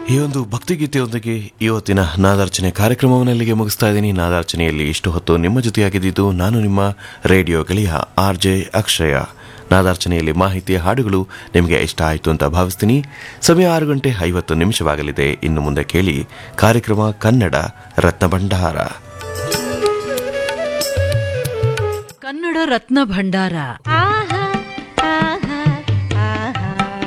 ಈ ಒಂದು ಭಕ್ತಿಗೀತೆಯೊಂದಿಗೆ ಇವತ್ತಿನ ನಾದಾರ್ಚನೆ ಕಾರ್ಯಕ್ರಮವನ್ನು ಇಲ್ಲಿಗೆ ಮುಗಿಸ್ತಾ ಇದ್ದೀನಿ ನಾದಾರ್ಚನೆಯಲ್ಲಿ ಇಷ್ಟು ಹೊತ್ತು ನಿಮ್ಮ ಜೊತೆಯಾಗಿದ್ದು ನಾನು ನಿಮ್ಮ ರೇಡಿಯೋ ಗೆಳೆಯ ಆರ್ ಜೆ ಅಕ್ಷಯ ನಾದಾರ್ಚನೆಯಲ್ಲಿ ಮಾಹಿತಿಯ ಹಾಡುಗಳು ನಿಮಗೆ ಇಷ್ಟ ಆಯಿತು ಅಂತ ಭಾವಿಸ್ತೀನಿ ಸಮಯ ಆರು ಗಂಟೆ ಐವತ್ತು ನಿಮಿಷವಾಗಲಿದೆ ಇನ್ನು ಮುಂದೆ ಕೇಳಿ ಕಾರ್ಯಕ್ರಮ ಕನ್ನಡ ರತ್ನ ಭಂಡಾರ ಕನ್ನಡ ರತ್ನ ಭಂಡಾರ ಆಹಾ ಆಹಾ ಆಹಾ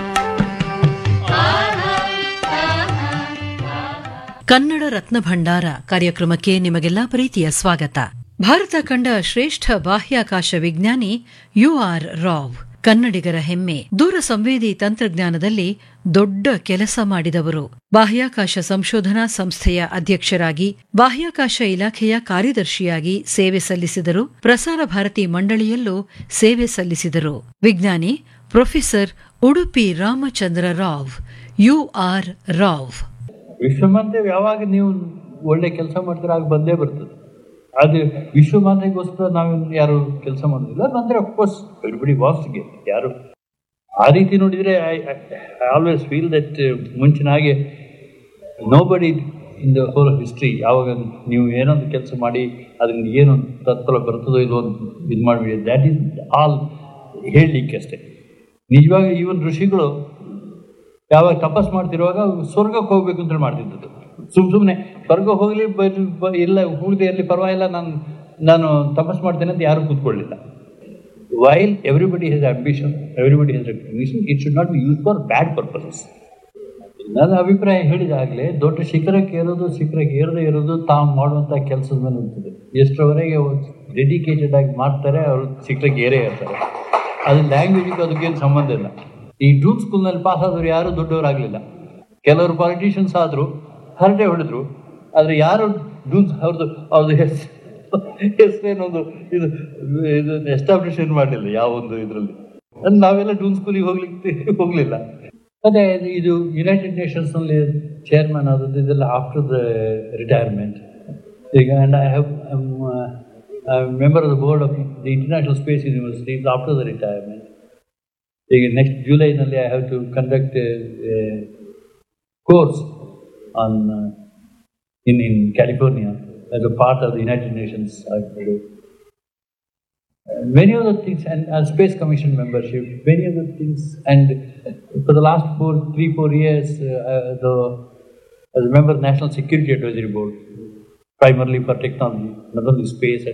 ಕನ್ನಡ ರತ್ನ ಭಂಡಾರ ಕಾರ್ಯಕ್ರಮಕ್ಕೆ ನಿಮಗೆಲ್ಲ ಪ್ರೀತಿಯ ಸ್ವಾಗತ ಭಾರತ ಕಂಡ ಶ್ರೇಷ್ಠ ಬಾಹ್ಯಾಕಾಶ ವಿಜ್ಞಾನಿ ಯು ಆರ್ ರಾವ್ ಕನ್ನಡಿಗರ ಹೆಮ್ಮೆ ದೂರ ಸಂವೇದಿ ತಂತ್ರಜ್ಞಾನದಲ್ಲಿ ದೊಡ್ಡ ಕೆಲಸ ಮಾಡಿದವರು ಬಾಹ್ಯಾಕಾಶ ಸಂಶೋಧನಾ ಸಂಸ್ಥೆಯ ಅಧ್ಯಕ್ಷರಾಗಿ ಬಾಹ್ಯಾಕಾಶ ಇಲಾಖೆಯ ಕಾರ್ಯದರ್ಶಿಯಾಗಿ ಸೇವೆ ಸಲ್ಲಿಸಿದರು ಪ್ರಸಾರ ಭಾರತಿ ಮಂಡಳಿಯಲ್ಲೂ ಸೇವೆ ಸಲ್ಲಿಸಿದರು ವಿಜ್ಞಾನಿ professor Udupi Ramachandra Rao U R Rao ವಿಶ್ವಮಾತೆ ಯಾವಾಗ ನೀವು ಒಳ್ಳೆ ಕೆಲಸ ಮಾಡ್ತೀರ ಆಗ ಬಂದೇ ಬರ್ತದೆ ಅದು ವಿಶ್ವಮಾತೆಗೋಸ್ಕರ ನಾವು ಯಾರು ಕೆಲಸ ಮಾಡೋದಿಲ್ಲ ಅಂದರೆ ಅಫ್ಕೋರ್ಸ್ ಎವ್ರಿಬಡಿ ವಾಸ್ ಗೆ ಯಾರು ಆ ರೀತಿ ನೋಡಿದರೆ ಐ ಆಲ್ವೇಸ್ ಫೀಲ್ ದಟ್ ಮುಂಚಿನ ಹಾಗೆ ನೋ ಬಡಿ ಇನ್ ದ ಹೋಲ್ ಹಿಸ್ಟ್ರಿ ಯಾವಾಗ ನೀವು ಏನೊಂದು ಕೆಲಸ ಮಾಡಿ ಅದರಿಂದ ಏನೊಂದು ತತ್ಫಲ ಬರ್ತದೋ ಇಲ್ಲೋ ಅಂತ ಇದು ಮಾಡಿಬಿಡಿ ದ್ಯಾಟ್ ಈಸ್ ಆಲ್ ಹೇಳಲಿಕ್ಕೆ ಅಷ್ಟೇ ನಿಜವಾಗ ಈವನ್ ಋಷಿಗಳು ಯಾವಾಗ ತಪಸ್ ಮಾಡ್ತಿರುವಾಗ ಸ್ವರ್ಗಕ್ಕೆ ಹೋಗ್ಬೇಕು ಅಂತ ಮಾಡ್ತಿದ್ದದ್ದು ಸುಮ್ ಸುಮ್ಮನೆ ಸ್ವರ್ಗ ಹೋಗ್ಲಿ ಬ- ಬ- ಇಲ್ಲ ಉಳಿದೆ ಅಲ್ಲಿ ಪರವಾಗಿಲ್ಲ ನಾನು ನಾನು ತಪಸ್ ಮಾಡ್ತೇನೆ ಅಂತ ಯಾರು ಕೂತ್ಕೊಳ್ಳಿಲ್ಲ while everybody has ambition everybody has recognition it should not be use for bad purposes ನನ್ನ ಅಭಿಪ್ರಾಯ ಹೇಳಿದಾಗಲೇ ದೊಡ್ಡ ಶಿಖರಕ್ಕೆ ಏರೋದು ಶಿಖರಕ್ಕೆ ಏರದೇ ಇರೋದು ತಾವು ಮಾಡುವಂಥ ಕೆಲಸದ ಮೇಲೆ ಇರ್ತದೆ ಎಷ್ಟರವರೆಗೆ ಡೆಡಿಕೇಟೆಡ್ ಆಗಿ ಮಾಡ್ತಾರೆ ಅವರು ಶಿಖರಕ್ಕೆ ಏರೇ ಇರ್ತಾರೆ ಅದು ಲ್ಯಾಂಗ್ವೇಜಿಗೆ ಅದಕ್ಕೇನು ಸಂಬಂಧ ಇಲ್ಲ ಈ ಡ್ರೂಮ್ ಸ್ಕೂಲ್ನಲ್ಲಿ ಪಾಸ್ ಆದವರು ಯಾರೂ ದೊಡ್ಡವರಾಗಲಿಲ್ಲ ಕೆಲವರು ಪಾಲಿಟಿಷಿಯನ್ಸ್ ಆದರು ಹರಟೆ ಹೊಡೆದ್ರು ಆದರೆ ಯಾರು ಡೂನ್ಸ್ ಅವ್ರದ್ದು ಅವ್ರದ್ದು ಹೆಸರು ಹೆಸರೇನೊಂದು ಇದು ಇದು ಎಸ್ಟಾಬ್ಲಿಷ್ ಮಾಡಲಿಲ್ಲ ಯಾವ ಒಂದು ಇದರಲ್ಲಿ ಅಂದ್ರೆ ನಾವೆಲ್ಲ ಡೂನ್ ಸ್ಕೂಲಿಗೆ ಹೋಗ್ಲಿಕ್ಕೆ ಹೋಗಲಿಲ್ಲ ಅದೇ ಇದು- ಇದು ಯುನೈಟೆಡ್ ನೇಷನ್ಸ್ನಲ್ಲಿ ಚೇರ್ಮನ್ ಆದದ್ದು ಇದೆಲ್ಲ ಆಫ್ಟರ್ ದ ರಿಟೈರ್ಮೆಂಟ್ ಈಗ and I have member of the board of the International Space University after the retirement ಈಗ ನೆಕ್ಸ್ಟ್ ಜುಲೈನಲ್ಲಿ I have to conduct course on in in California as a part of the United Nations many of the things and uh, space commission membership many of the things and for the last four three four years uh, uh, the as a member of national security advisory board primarily for technology not only space